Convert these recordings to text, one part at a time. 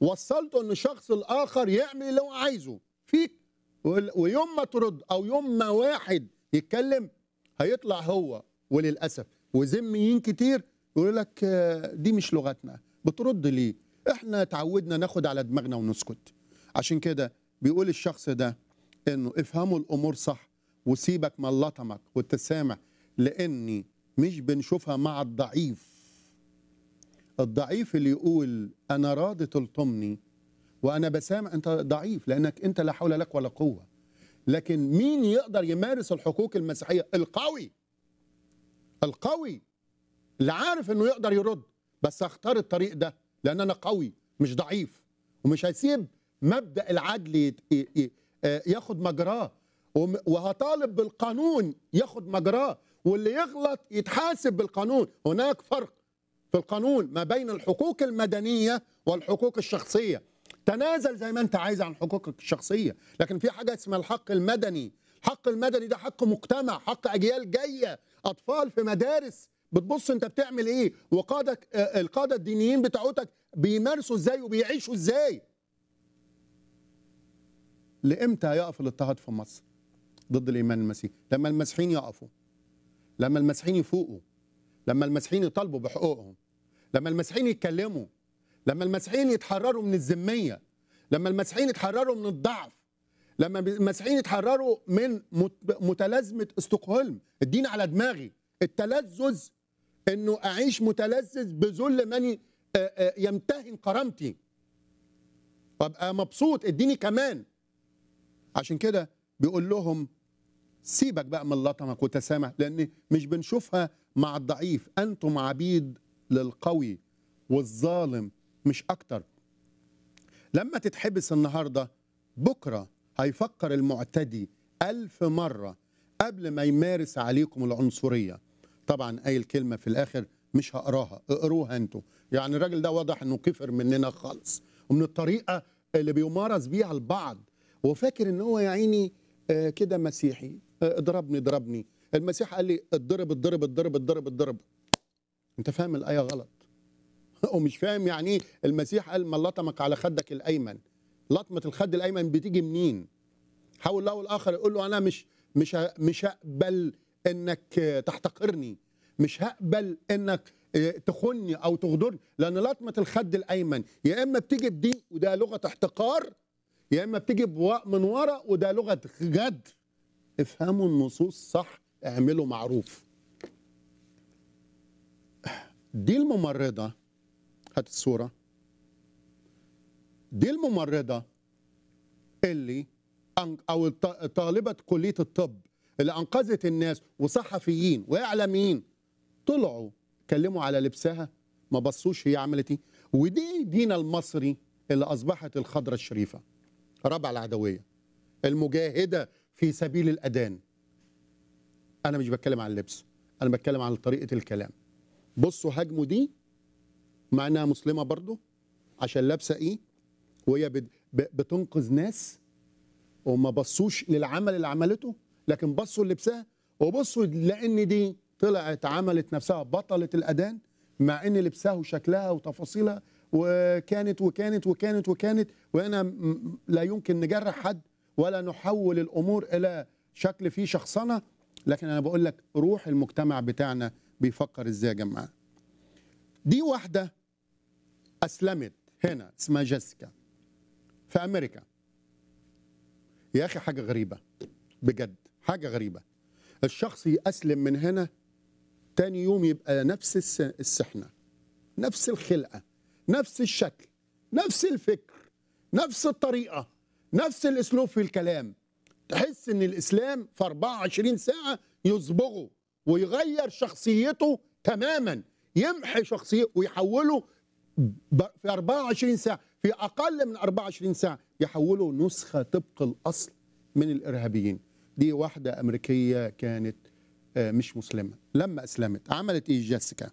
وصلته ان الشخص الاخر يعمل اللي هو عايزه فيك وال- ويوم ما ترد او يوم ما واحد يتكلم هيطلع هو وللاسف وذميين كتير يقول لك آه، دي مش لغتنا بترد ليه احنا اتعودنا ناخد على دماغنا ونسكت عشان كده بيقول الشخص ده انه افهموا الامور صح وسيبك من لطمك والتسامح لاني مش بنشوفها مع الضعيف الضعيف اللي يقول انا راضي تلطمني وانا بسامح انت ضعيف لانك انت لا حول لك ولا قوه لكن مين يقدر يمارس الحقوق المسيحيه القوي القوي اللي عارف انه يقدر يرد بس اختار الطريق ده لان انا قوي مش ضعيف ومش هسيب مبدا العدل يت- ي- ي- آه، ياخد مجراه وم- وهطالب بالقانون ياخد مجراه واللي يغلط يتحاسب بالقانون هناك فرق في القانون ما بين الحقوق المدنيه والحقوق الشخصيه تنازل زي ما انت عايز عن حقوقك الشخصيه لكن في حاجه اسمها الحق المدني الحق المدني ده حق مجتمع حق اجيال جايه اطفال في مدارس بتبص انت بتعمل ايه وقادك آه، القاده الدينيين بتاعتك بيمارسوا ازاي وبيعيشوا ازاي لامتى هيقف الاضطهاد في مصر ضد الايمان المسيحي لما المسيحيين يقفوا لما المسيحيين يفوقوا لما المسيحيين يطالبوا بحقوقهم لما المسيحيين يتكلموا لما المسيحيين يتحرروا من الذميه لما المسيحيين يتحرروا من الضعف لما المسيحيين يتحرروا من مت- متلازمه استقهلم الدين على دماغي التلذذ انه اعيش متلذذ بذل من ي- آه، آه، يمتهن كرامتي وابقى مبسوط اديني كمان عشان كده بيقول لهم سيبك بقى من لطمك وتسامح لان مش بنشوفها مع الضعيف انتم عبيد للقوي والظالم مش اكتر لما تتحبس النهارده بكره هيفكر المعتدي ألف مرة قبل ما يمارس عليكم العنصرية طبعا أي الكلمة في الآخر مش هقراها اقروها انتوا يعني الراجل ده واضح انه كفر مننا خالص ومن الطريقة اللي بيمارس بيها البعض وفاكر ان هو يا عيني آه، كده مسيحي آه، اضربني اضربني المسيح قال لي اتضرب اتضرب اتضرب اتضرب اتضرب انت فاهم الآية غلط ومش فاهم يعني ايه المسيح قال من لطمك على خدك الايمن لطمه الخد الايمن بتيجي منين حاول له الاخر يقول له انا مش مش ه- مش هقبل انك آه، تحتقرني مش هقبل انك آه، تخني او تغدرني لان لطمه الخد الايمن يا اما بتيجي بدي وده لغه احتقار يا اما بتيجي بوا- من ورا وده لغه جد افهموا النصوص صح اعملوا معروف دي الممرضه هات الصورة دي الممرضة اللي أن- أو الط- طالبة كلية الطب اللي أنقذت الناس وصحفيين وإعلاميين طلعوا اتكلموا على لبسها ما بصوش هي عملت ايه ودي دينا المصري اللي أصبحت الخضرة الشريفة ربع العدوية المجاهدة في سبيل الأذان أنا مش بتكلم عن اللبس أنا بتكلم عن طريقة الكلام بصوا هاجموا دي مع انها مسلمه برضو عشان لابسه ايه وهي بت- ب- بتنقذ ناس وما بصوش للعمل اللي عملته لكن بصوا للبسها وبصوا لان دي طلعت عملت نفسها بطله الاذان مع ان لبسها وشكلها وتفاصيلها وكانت وكانت وكانت وكانت وانا م- لا يمكن نجرح حد ولا نحول الامور الى شكل فيه شخصنه لكن انا بقول لك روح المجتمع بتاعنا بيفكر ازاي يا جماعه دي واحده اسلمت هنا اسمها جيسيكا في امريكا يا اخي حاجه غريبه بجد حاجه غريبه الشخص يسلم من هنا تاني يوم يبقى نفس الس- السحنه نفس الخلقه نفس الشكل نفس الفكر نفس الطريقه نفس الاسلوب في الكلام تحس ان الاسلام في 24 ساعه يصبغه ويغير شخصيته تماما يمحي شخصيته ويحوله ب- في 24 ساعة في أقل من 24 ساعة يحولوا نسخة طبق الأصل من الإرهابيين دي واحدة أمريكية كانت آه، مش مسلمة لما أسلمت عملت إيه جيسيكا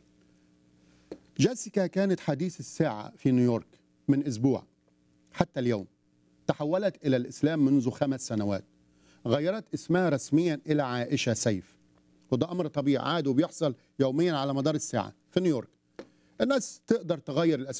جيسيكا كانت حديث الساعة في نيويورك من أسبوع حتى اليوم تحولت إلى الإسلام منذ خمس سنوات غيرت اسمها رسميا إلى عائشة سيف وده أمر طبيعي عادي وبيحصل يوميا على مدار الساعة في نيويورك الناس تقدر تغير الأسماء